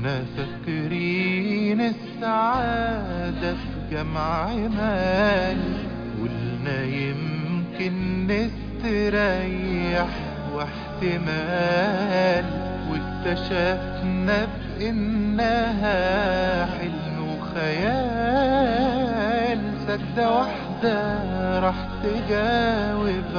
كنا فاكرين السعادة في جمع مال قلنا يمكن نستريح واحتمال واكتشفنا بإنها حلم وخيال سجدة واحدة راح تجاوب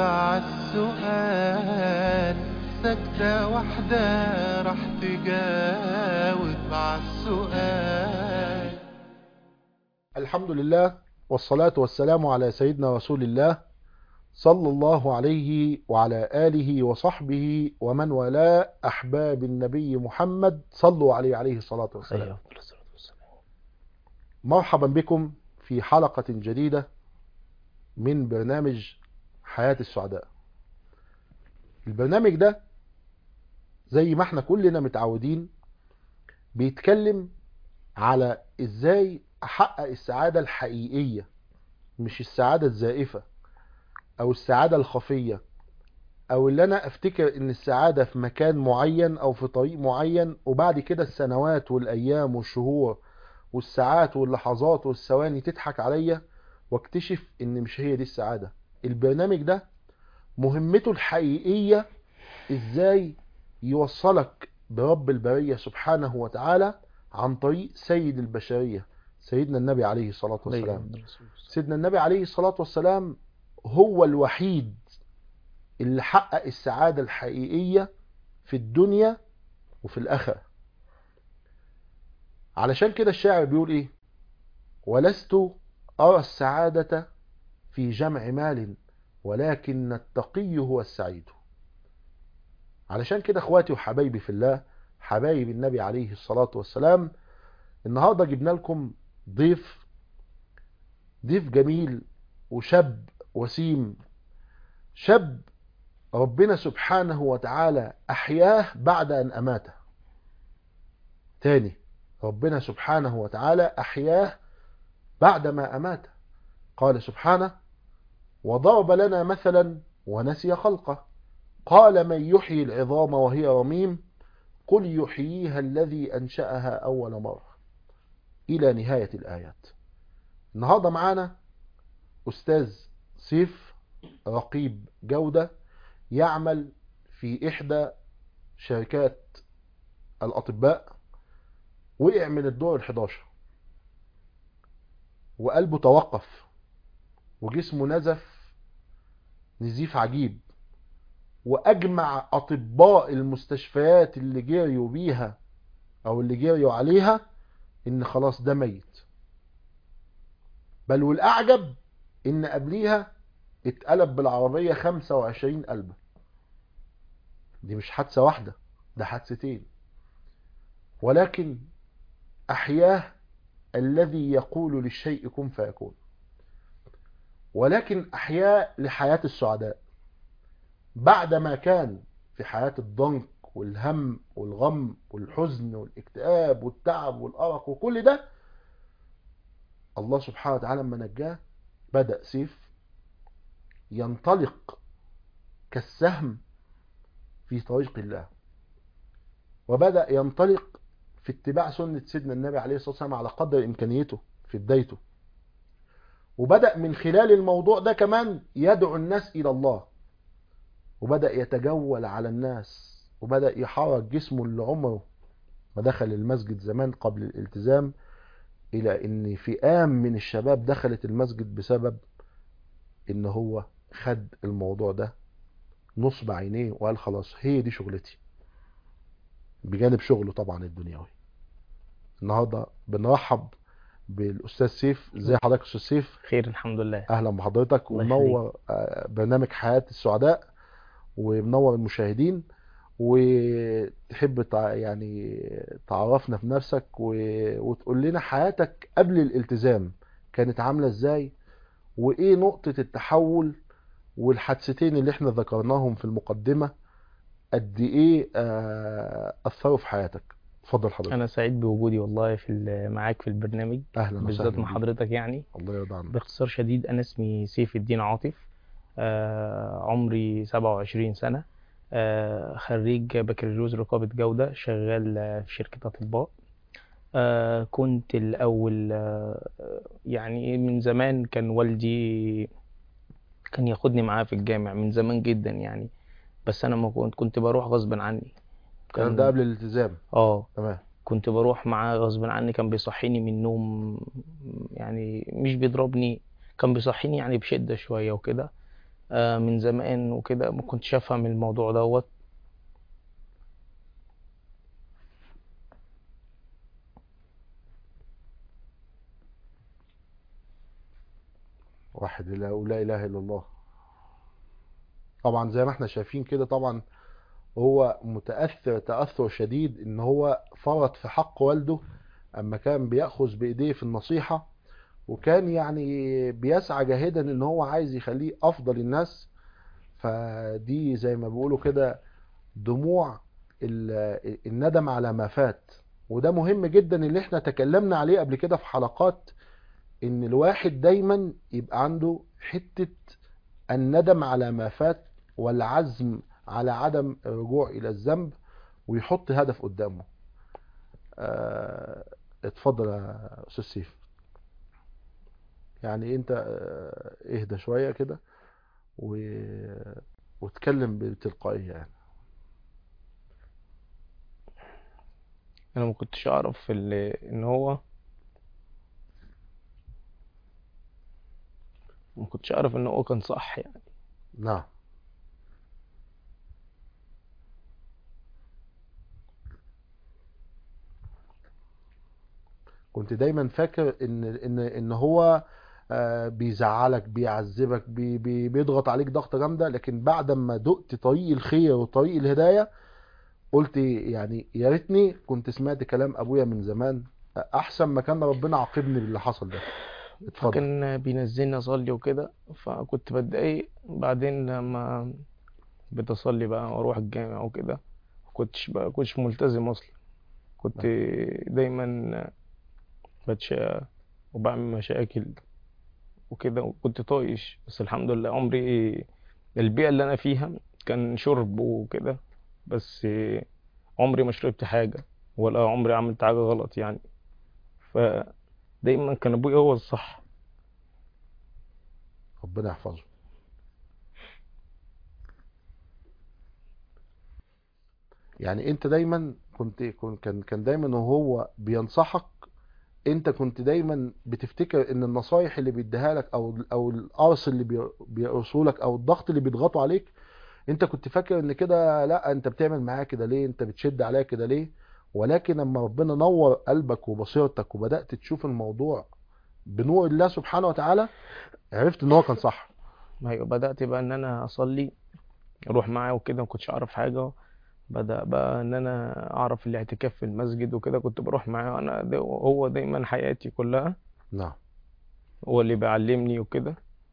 عالسؤال سجدة واحدة راح تجاوب عالسؤال الحمد لله والصلاة والسلام على سيدنا رسول الله صلى الله عليه وعلى آله وصحبه ومن والاه أحباب النبي محمد صلوا عليه عليه الصلاة والسلام عليه أفضل الصلاة والسلام مرحبا بكم في حلقة جديدة من برنامج حياة السعداء البرنامج ده زي ما احنا كلنا متعودين بيتكلم على ازاي احقق السعادة الحقيقية مش السعادة الزائفة او السعادة الخفية او اللي انا افتكر ان السعادة في مكان معين او في طريق معين وبعد كده السنوات والايام والشهور والساعات واللحظات والثواني تضحك عليا واكتشف ان مش هي دي السعادة البرنامج ده مهمته الحقيقية ازاي يوصلك برب البرية سبحانه وتعالى عن طريق سيد البشرية سيدنا النبي عليه الصلاة عليه والسلام أفضل الصلاة والسلام. سيدنا النبي عليه الصلاة والسلام هو الوحيد اللي حقق السعادة الحقيقية في الدنيا وفي الآخرة علشان كده الشاعر بيقول ايه ولست أرى السعادة في جمع مال ولكن التقي هو السعيد علشان كده اخواتي وحبايبي في الله حبايب النبي عليه الصلاة والسلام النهاردة جبنا لكم ضيف ضيف جميل وشاب وسيم شاب ربنا سبحانه وتعالى أحياه بعد أن أماته تاني ربنا سبحانه وتعالى أحياه بعدما أماته قال سبحانه وضرب لنا مثلا ونسي خلقه قال من يحيي العظام وهي رميم قل يحييها الذي أنشأها أول مرة إلى نهاية الآيات النهاردة معانا أستاذ سيف رقيب جودة يعمل في إحدى شركات الأطباء وقع من الدور الحداشر وقلبه توقف وجسمه نزف نزيف عجيب وأجمع أطباء المستشفيات اللي جريوا بيها أو اللي جريوا عليها إن خلاص ده ميت بل والأعجب إن قبليها اتقلب بالعربية 25 قلبة دي مش حادثة واحدة ده حادثتين ولكن أحياه الذي يقول للشيء كن فيكون ولكن أحياه لحياة السعداء بعدما كان في حياة الضنك والهم والغم والحزن والاكتئاب والتعب والأرق وكل ده الله سبحانه وتعالى لما نجاه بدأ سيف ينطلق كالسهم في طريق الله وبدأ ينطلق في اتباع سنة سيدنا النبي عليه الصلاة والسلام على قدر إمكانيته في بدايته وبدأ من خلال الموضوع ده كمان يدعو الناس إلى الله وبدأ يتجول على الناس وبدأ يحرك جسمه اللي عمره ما دخل المسجد زمان قبل الالتزام إلى إن فئام من الشباب دخلت المسجد بسبب إن هو خد الموضوع ده نصب عينيه وقال خلاص هي دي شغلتي بجانب شغله طبعا الدنيوي النهارده بنرحب بالاستاذ سيف ازي حضرتك يا استاذ سيف خير الحمد لله اهلا بحضرتك الله ومنور آه، برنامج حياة السعداء ومنور المشاهدين وتحب تع- يعني تعرفنا في نفسك و... وتقول لنا حياتك قبل الالتزام كانت عاملة ازاي وايه نقطة التحول والحادثتين اللي احنا ذكرناهم في المقدمة قد ايه آه، اثروا في حياتك اتفضل حضرتك انا سعيد بوجودي والله في ال- معاك في البرنامج اهلا بالذات وسهلا مع بيك. حضرتك يعني الله يرضى عنك باختصار شديد انا اسمي سيف الدين عاطف آه عمري 27 سنة آه خريج بكالوريوس رقابة جودة شغال آه، في شركة أطباء آه كنت الأول آه يعني من زمان كان والدي كان ياخدني معاه في الجامع من زمان جدا يعني بس أنا ما كنت كنت بروح غصب عني كان ده قبل الالتزام اه تمام كنت بروح معاه غصب عني كان بيصحيني من النوم يعني مش بيضربني كان بيصحيني يعني بشدة شوية وكده آه من زمان وكده ما كنتش أفهم الموضوع دوت واحد لا لا اله الا الله طبعا زي ما احنا شايفين كده طبعا هو متأثر تأثر شديد ان هو فرط في حق والده اما كان بيأخذ بايديه في النصيحة وكان يعني بيسعى جاهدا ان هو عايز يخليه افضل الناس فدي زي ما بيقولوا كده دموع ال- الندم على ما فات وده مهم جدا اللي احنا تكلمنا عليه قبل كده في حلقات ان الواحد دايما يبقى عنده حتة الندم على ما فات والعزم على عدم الرجوع الى الذنب ويحط هدف قدامه آه، اتفضل يا استاذ سيف يعني انت آه، اهدى شوية كده و... واتكلم بتلقائية يعني أنا ما كنتش أعرف ال- إن هو ما كنتش أعرف إن هو كان صح يعني نعم كنت دايما فاكر ان ان ان هو آه، بيزعلك بيعذبك بي بي بيضغط عليك ضغطة جامدة لكن بعد ما دقت طريق الخير وطريق الهداية قلت يعني يا ريتني كنت سمعت كلام ابويا من زمان احسن ما كان ربنا عاقبني باللي حصل ده اتفضل فكان بينزلني أصلي وكده فكنت بتضايق بعدين لما بتصلي بقى وأروح الجامع وكده كنتش بقى كنتش ملتزم أصلا كنت دايما بتشقى وبعمل مشاكل وكده وكنت طايش بس الحمد لله عمري البيئة اللي أنا فيها كان شرب وكده بس عمري ما شربت حاجة ولا عمري عملت حاجة غلط يعني فدايما كان أبويا هو الصح ربنا يحفظه يعني انت دايما كنت كن- كان كان دايما وهو بينصحك انت كنت دايما بتفتكر ان النصايح اللي بيديها لك او او القرص اللي بي- بيقرصوا لك او الضغط اللي بيضغطوا عليك انت كنت فاكر ان كده لا انت بتعمل معايا كده ليه انت بتشد عليا كده ليه ولكن لما ربنا نور قلبك وبصيرتك وبدأت تشوف الموضوع بنور الله سبحانه وتعالى عرفت ان هو كان صح أيوة بدأت بقى إن أنا أصلي أروح معاه وكده ما كنتش أعرف حاجة بدأ بقى إن أنا أعرف الاعتكاف في المسجد وكده كنت بروح معاه أنا ده هو دايما حياتي كلها نعم هو اللي بيعلمني وكده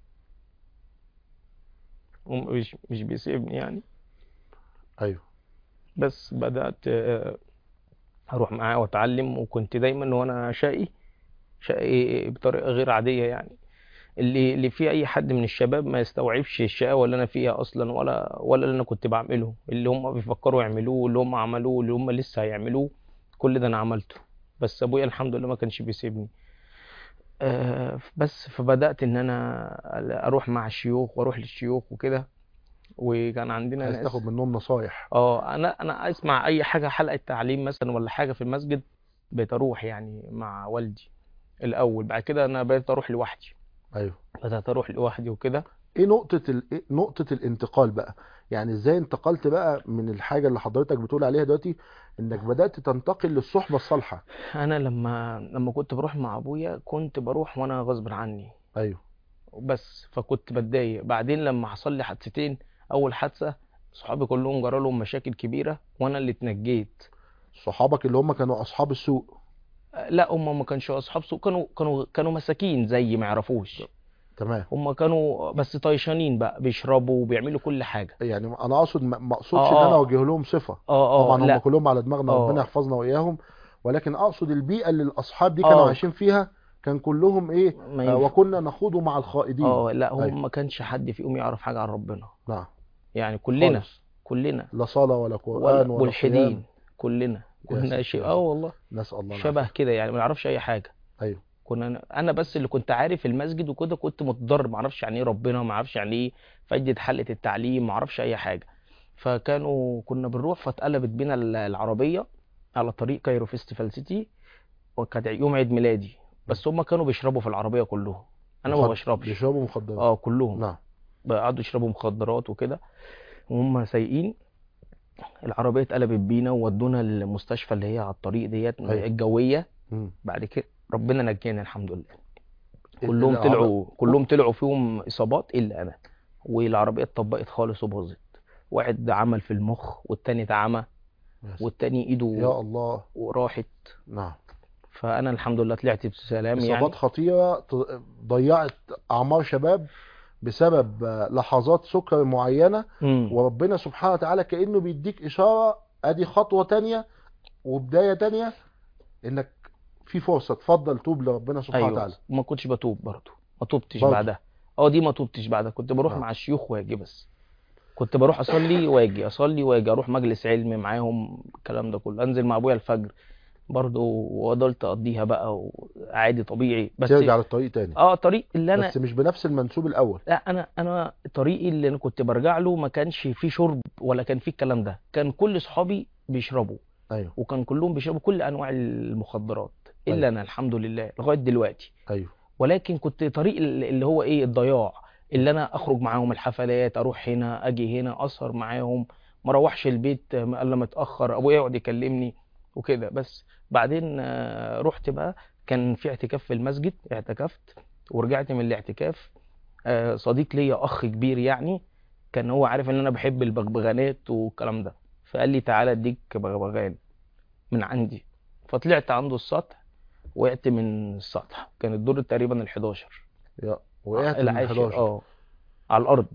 ومش مش بيسيبني يعني ايوه بس بدأت آه، أروح معاه وأتعلم وكنت دايما وأنا شقي شقي بطريقة غير عادية يعني اللي اللي فيه أي حد من الشباب ما يستوعبش الشقاوة اللي أنا فيها أصلا ولا ولا اللي أنا كنت بعمله اللي هم بيفكروا يعملوه واللي هم عملوه واللي هم لسه هيعملوه كل ده أنا عملته بس أبويا الحمد لله ما كانش بيسيبني آه، بس فبدأت إن أنا أروح مع الشيوخ وأروح للشيوخ وكده وكان عندنا عايز ناس تاخد منهم نصايح اه انا انا اسمع اي حاجه حلقه تعليم مثلا ولا حاجه في المسجد بقيت اروح يعني مع والدي الاول بعد كده انا بقيت اروح لوحدي ايوه بدات اروح لوحدي وكده ايه نقطة ال... إيه نقطة الانتقال بقى يعني ازاي انتقلت بقى من الحاجة اللي حضرتك بتقول عليها دلوقتي انك بدأت تنتقل للصحبة الصالحة انا لما لما كنت بروح مع ابويا كنت بروح وانا غصب عني ايوه بس فكنت بتضايق بعدين لما حصل لي حادثتين اول حادثه صحابي كلهم جرى لهم مشاكل كبيره وانا اللي اتنجيت صحابك اللي هم كانوا اصحاب السوق لا هم ما كانش اصحاب سوء كانوا كانوا كانوا مساكين زي ما يعرفوش تمام هم كانوا بس طيشانين بقى بيشربوا وبيعملوا كل حاجة يعني انا اقصد ما ما اقصدش ان آه، انا آه. اوجه لهم صفة اه اه طبعا هم لا كلهم على دماغنا آه. ربنا يحفظنا واياهم ولكن اقصد البيئة اللي الاصحاب دي كانوا آه. عايشين فيها كان كلهم ايه ما آه ينفع وكنا نخوض مع الخائضين اه لا هم أيوة. ما كانش حد فيهم يعرف حاجة عن ربنا نعم يعني كلنا خالص كلنا لا صلاة ولا قرآن ولا ولا صيام ملحدين كلنا كنا ساتر شيء يا اه رب. والله نسأل الله شبه العافية كده يعني ما نعرفش اي حاجه ايوه كنا انا بس اللي كنت عارف المسجد وكده كنت متضرر ما اعرفش يعني ايه ربنا ما اعرفش يعني ايه فايده حلقه التعليم ما اعرفش اي حاجه فكانوا كنا بنروح فاتقلبت بينا ال- العربيه على طريق كايرو فيستيفال سيتي وكان يوم عيد ميلادي بس هم كانوا بيشربوا في العربيه كلهم انا ما مخد- بشربش بيشربوا مخدرات اه كلهم نعم قعدوا يشربوا مخدرات وكده وهم سايقين العربيه اتقلبت بينا وودونا المستشفى اللي هي على الطريق ديت أيوة. الجويه مم. بعد كده ربنا نجانا الحمد لله ال- كلهم العرب- طلعوا كلهم طلعوا فيهم اصابات الا انا والعربيه اتطبقت خالص وباظت واحد عمل في المخ والتاني اتعمى يا س- والتاني ايده يا الله وراحت نعم فانا الحمد لله طلعت بسلام يعني إصابات خطيرة ت- ضيعت أعمار شباب بسبب آه، لحظات سكر معينة مم. وربنا سبحانه وتعالى كأنه بيديك إشارة أدي خطوة تانية وبداية تانية إنك في فرصة تفضل توب لربنا سبحانه ايوه وتعالى ما كنتش بتوب برضه ما توبتش برضه. بعدها اه دي ما توبتش بعدها كنت بروح آه. مع الشيوخ واجي بس كنت بروح اصلي واجي اصلي واجي اروح مجلس علم معاهم الكلام ده كله انزل مع ابويا الفجر برضه وفضلت اقضيها بقى وعادي طبيعي بس ترجع للطريق تاني اه طريق اللي انا بس مش بنفس المنسوب الأول لا انا انا طريقي اللي انا كنت برجع له ما كانش فيه شرب ولا كان فيه الكلام ده كان كل صحابي بيشربوا أيوه وكان كلهم بيشربوا كل انواع المخدرات الا أيوة. انا الحمد لله لغايه دلوقتي أيوه ولكن كنت طريق ال- اللي هو ايه الضياع اللي انا اخرج معاهم الحفلات اروح هنا اجي هنا اسهر معاهم ما اروحش البيت الا متاخر ابويا يقعد يكلمني وكده بس بعدين آه، رحت بقى كان في اعتكاف في المسجد اعتكفت ورجعت من الاعتكاف آه، صديق ليا اخ كبير يعني كان هو عارف ان انا بحب البغبغانات والكلام ده فقال لي تعالى اديك بغبغان من عندي فطلعت عنده السطح وقعت من السطح كان الدور تقريبا ال 11 يا وقعت من العاشر 11 اه على الارض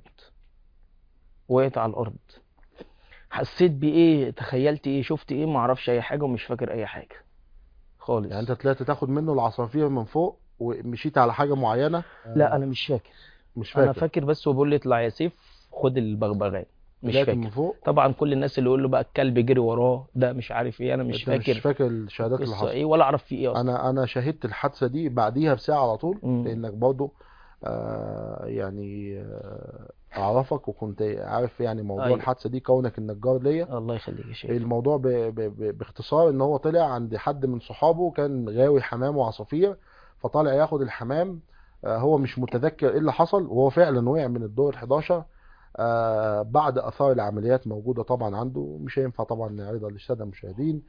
وقعت على الارض حسيت بايه تخيلت ايه شفت ايه ما اعرفش اي حاجه ومش فاكر اي حاجه خالص يعني أنت طلعت تاخد منه العصافير من فوق ومشيت على حاجة معينة لا انا مش فاكر مش انا فاكر فاكر بس هو بيقول لي اطلع يا سيف خد البغبغان مش طلعت فاكر من فوق طبعا كل الناس اللي يقول له بقى الكلب جري وراه ده مش عارف ايه انا مش أنت مش فاكر فاكر الشهادات اللي قصه حصلت ايه ولا اعرف في ايه اصلا انا انا شهدت الحادثه دي بعديها بساعه على طول مم. لانك برضو آه يعني آه اعرفك وكنت عارف يعني موضوع أيوة. الحادثه دي كونك انك جار ليا الله يخليك يا شيخ الموضوع ب ب ب باختصار ان هو طلع عند حد من صحابه كان غاوي حمام وعصافير فطالع ياخد الحمام آه هو مش متذكر ايه اللي حصل وهو فعلا وقع من الدور ال 11 آه بعد اثار العمليات موجوده طبعا عنده مش هينفع طبعا نعرضها للساده المشاهدين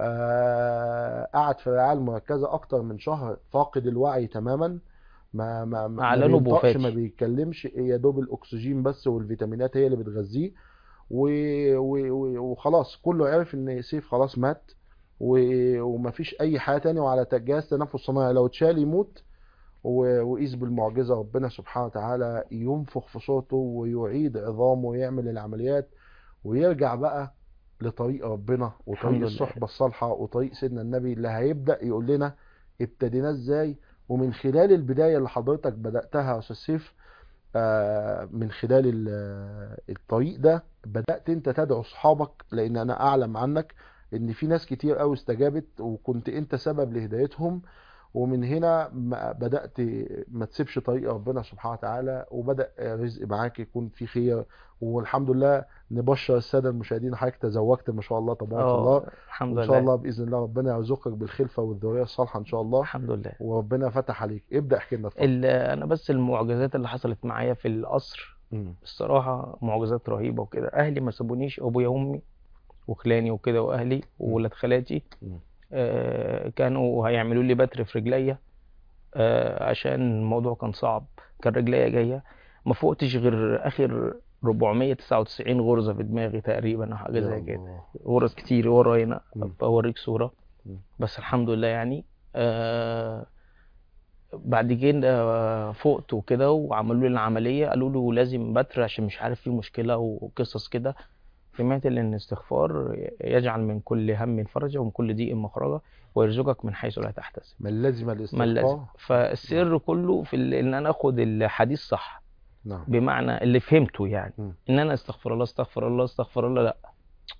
آه قعد في الرعايه المركزه اكتر من شهر فاقد الوعي تماما ما ما ما أعلنوا بينطقش بوفاته. ما بيتكلمش يا دوب الاكسجين بس والفيتامينات هي اللي بتغذيه و- و- و- وخلاص كله عرف ان سيف خلاص مات و- ومفيش اي حاجه تانية وعلى جهاز تنفس صناعي لو اتشال يموت و- وقيس بالمعجزه ربنا سبحانه وتعالى ينفخ في صوته ويعيد عظامه ويعمل العمليات ويرجع بقى لطريق ربنا الحمد وطريق لله. الصحبه الصالحه وطريق سيدنا النبي اللي هيبدا يقول لنا ابتديناه ازاي ومن خلال البدايه اللي حضرتك بداتها يا استاذ سيف آه، من خلال ال- الطريق ده بدأت انت تدعو اصحابك لان انا اعلم عنك ان في ناس كتير قوي استجابت وكنت انت سبب لهدايتهم ومن هنا ما بدأت ما تسيبش طريق ربنا سبحانه وتعالى وبدأ رزق معاك يكون في خير والحمد لله نبشر السادة المشاهدين حضرتك تزوجت ما شاء الله تبارك الله اه الحمد وان لله شاء الله باذن الله ربنا يرزقك بالخلفه والذريه الصالحه ان شاء الله الحمد لله وربنا فتح عليك ابدا احكي لنا اتفضل ال- انا بس المعجزات اللي حصلت معايا في القصر مم. الصراحه معجزات رهيبه وكده اهلي ما سابونيش ابويا وامي وخلاني وكده واهلي وولاد خالاتي مم. آه، كانوا هيعملوا لي بتر في رجليا آه، عشان الموضوع كان صعب كان رجليا جايه ما فوقتش غير اخر 499 غرزه في دماغي تقريبا او حاجه يا زي كده الله. غرز كتير ورا هنا مم. بوريك صورة مم. بس الحمد لله يعني آه بعد كده آه، فقت وكده وعملوا لي العملية قالوا له لازم بتر عشان مش عارف في مشكلة وقصص كده سمعت ان الاستغفار يجعل من كل هم فرجا ومن كل ضيق مخرجا ويرزقك من حيث لا تحتسب من لازم ما الاستغفار لازم فالسر كله في ال- ان انا اخد الحديث صح نعم بمعنى اللي فهمته يعني مم. ان انا استغفر الله استغفر الله استغفر الله لا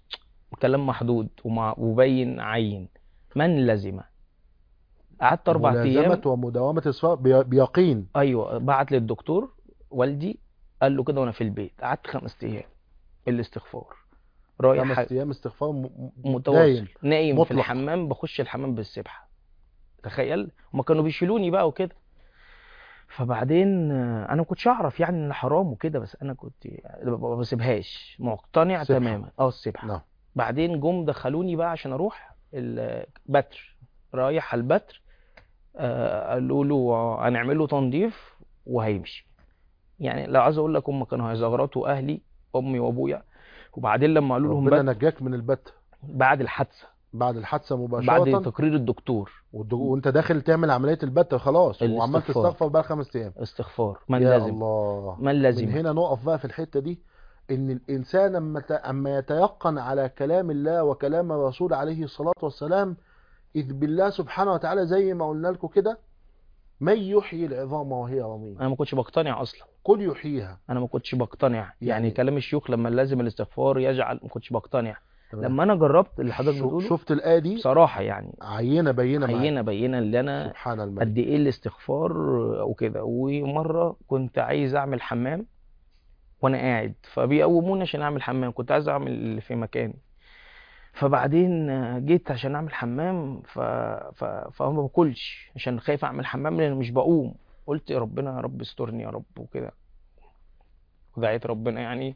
كلام محدود ومع وبين عين من لزم قعدت اربع ايام ملازمة ومداومة الصلاة بي- بيقين ايوه بعت للدكتور والدي قال له كده وانا في البيت قعدت خمس ايام الاستغفار رايح خمس ايام استغفار م- م- متواصل دايم نايم في مطلق. الحمام بخش الحمام بالسبحه تخيل هما كانوا بيشيلوني بقى وكده فبعدين آه، انا ما كنتش اعرف يعني ان حرام وكده بس انا كنت ما بسيبهاش مقتنع سبحة. تماما اه السبحه نعم بعدين جم دخلوني بقى عشان اروح البتر رايح على البتر آه، قالوا له هنعمل له تنظيف وهيمشي يعني لو عايز اقول لك هم كانوا هيزغرطوا اهلي امي وابويا وبعدين لما قالوا لهم ربنا بت نجاك من البت بعد الحادثه بعد الحادثة بعد مباشرة تقرير الدكتور والد- وانت داخل تعمل عملية البت خلاص وعمال الاستغفار. تستغفر بقى خمس ايام استغفار من يا لازم الله من من لازم هنا نقف بقى في الحتة دي ان الانسان اما ت- اما يتيقن على كلام الله وكلام الرسول عليه الصلاة والسلام اذ بالله سبحانه وتعالى زي ما قلنا لكم كده من يحيي العظام وهي رميم انا ما كنتش بقتنع اصلا قل يحييها انا ما كنتش بقتنع يعني, يعني- كلام الشيوخ لما لازم الاستغفار يجعل ما كنتش بقتنع تمام. لما انا جربت اللي حضرتك شو- بتقوله شفت الآية دي بصراحه يعني عينة بينة معاك حينا بينا اللي انا سبحان الملك قد ايه الاستغفار وكده ومره كنت عايز اعمل حمام وانا قاعد فبيقوموني عشان اعمل حمام كنت عايز اعمل اللي في مكاني فبعدين جيت عشان اعمل حمام ف... ف... فما باكلش عشان خايف اعمل حمام لان مش بقوم قلت يا ربنا يا رب استرني يا رب وكده ودعيت ربنا يعني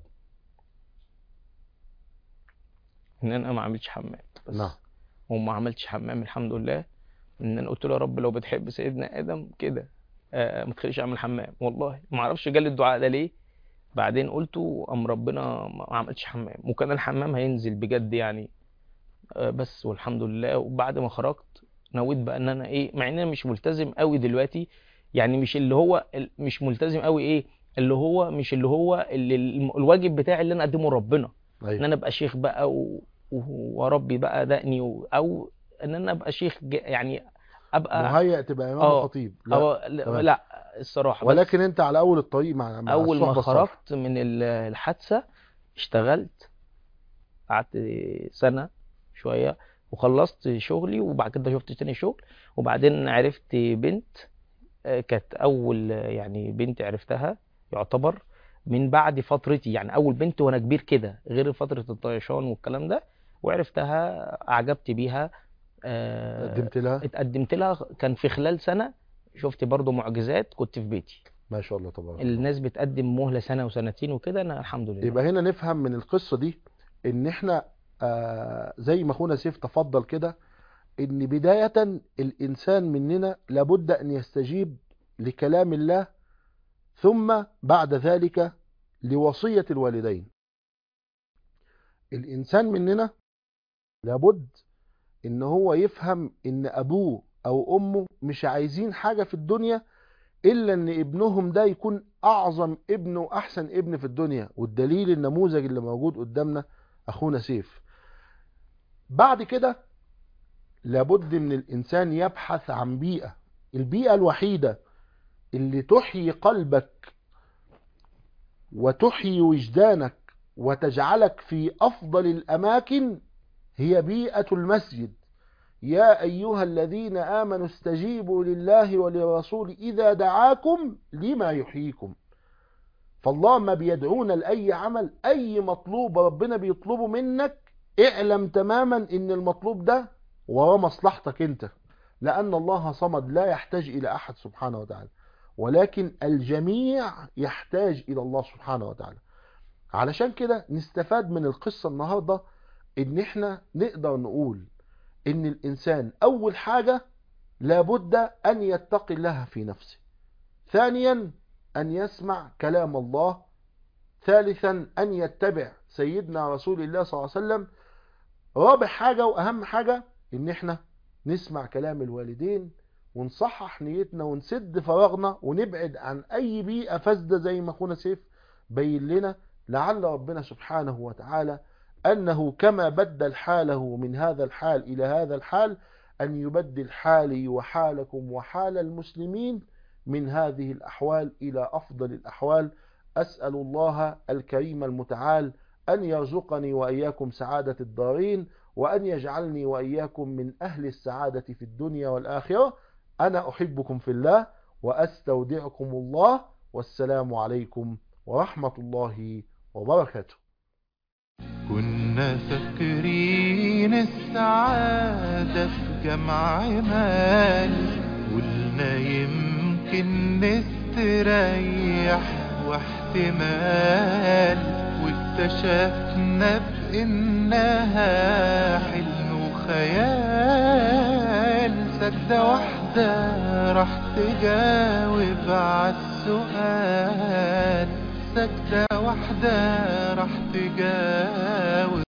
ان انا ما عملتش حمام بس نعم وما عملتش حمام الحمد لله ان انا قلت له يا رب لو بتحب سيدنا ادم كده آه ما تخليش اعمل حمام والله ما اعرفش جالي الدعاء ده ليه بعدين قلته ام ربنا ما عملتش حمام وكان الحمام هينزل بجد يعني آه بس والحمد لله وبعد ما خرجت نويت بقى ان انا ايه مع ان انا مش ملتزم قوي دلوقتي يعني مش اللي هو ال- مش ملتزم قوي ايه اللي هو مش اللي هو اللي الم- الواجب بتاعي اللي انا اقدمه لربنا ان أيوة. انا ابقى شيخ بقى و... و- واربي بقى دقني و... او ان انا ابقى شيخ ج... يعني ابقى مهيأ تبقى إمام آه. وخطيب لا أو... لا, تمام. لا الصراحه بس ولكن انت على اول الطريق مع, مع اول ما الصحبة الصالحة. خرجت من ال- الحادثه اشتغلت قعدت سنه شويه وخلصت شغلي وبعد كده شفت تاني شغل وبعدين عرفت بنت آه، كانت اول آه، يعني بنت عرفتها يعتبر من بعد فترتي يعني اول بنت وانا كبير كده غير فتره الطيشان والكلام ده وعرفتها اعجبت بيها آه، قدمت لها اتقدمت لها كان في خلال سنه شفت برضو معجزات كنت في بيتي ما شاء الله تبارك الله الناس بتقدم مهلة سنة وسنتين وكده أنا الحمد لله يبقى هنا نفهم من القصة دي ان احنا آه زي ما اخونا سيف تفضل كده ان بداية الانسان مننا لابد ان يستجيب لكلام الله ثم بعد ذلك لوصية الوالدين الانسان مننا لابد ان هو يفهم ان ابوه او امه مش عايزين حاجة في الدنيا الا ان ابنهم ده يكون اعظم ابن واحسن ابن في الدنيا والدليل النموذج اللي موجود قدامنا اخونا سيف بعد كده لابد من الانسان يبحث عن بيئة البيئة الوحيدة اللي تحيي قلبك وتحيي وجدانك وتجعلك في افضل الاماكن هي بيئة المسجد يا أيها الذين آمنوا استجيبوا لله وللرسول إذا دعاكم لما يحييكم فالله ما بيدعونا لأي عمل أي مطلوب ربنا بيطلبه منك اعلم تماما إن المطلوب ده وراه مصلحتك أنت لأن الله صمد لا يحتاج إلى أحد سبحانه وتعالى ولكن الجميع يحتاج إلى الله سبحانه وتعالى علشان كده نستفاد من القصة النهاردة إن إحنا نقدر نقول ان الانسان اول حاجة لابد ان يتقي الله في نفسه ثانيا ان يسمع كلام الله ثالثا ان يتبع سيدنا رسول الله صلى الله عليه وسلم رابع حاجة واهم حاجة ان احنا نسمع كلام الوالدين ونصحح نيتنا ونسد فراغنا ونبعد عن اي بيئة فاسدة زي ما اخونا سيف بين لنا لعل ربنا سبحانه وتعالى أنه كما بدل حاله من هذا الحال إلى هذا الحال أن يبدل حالي وحالكم وحال المسلمين من هذه الأحوال إلى أفضل الأحوال أسأل الله الكريم المتعال أن يرزقني وإياكم سعادة الدارين وأن يجعلني وإياكم من أهل السعادة في الدنيا والآخرة أنا أحبكم في الله وأستودعكم الله والسلام عليكم ورحمة الله وبركاته كنا فاكرين السعادة في جمع مال قلنا يمكن نستريح واحتمال واكتشفنا بإنها حلم وخيال سجدة واحدة راح تجاوب عالسؤال سجدة واحدة راح تجاوب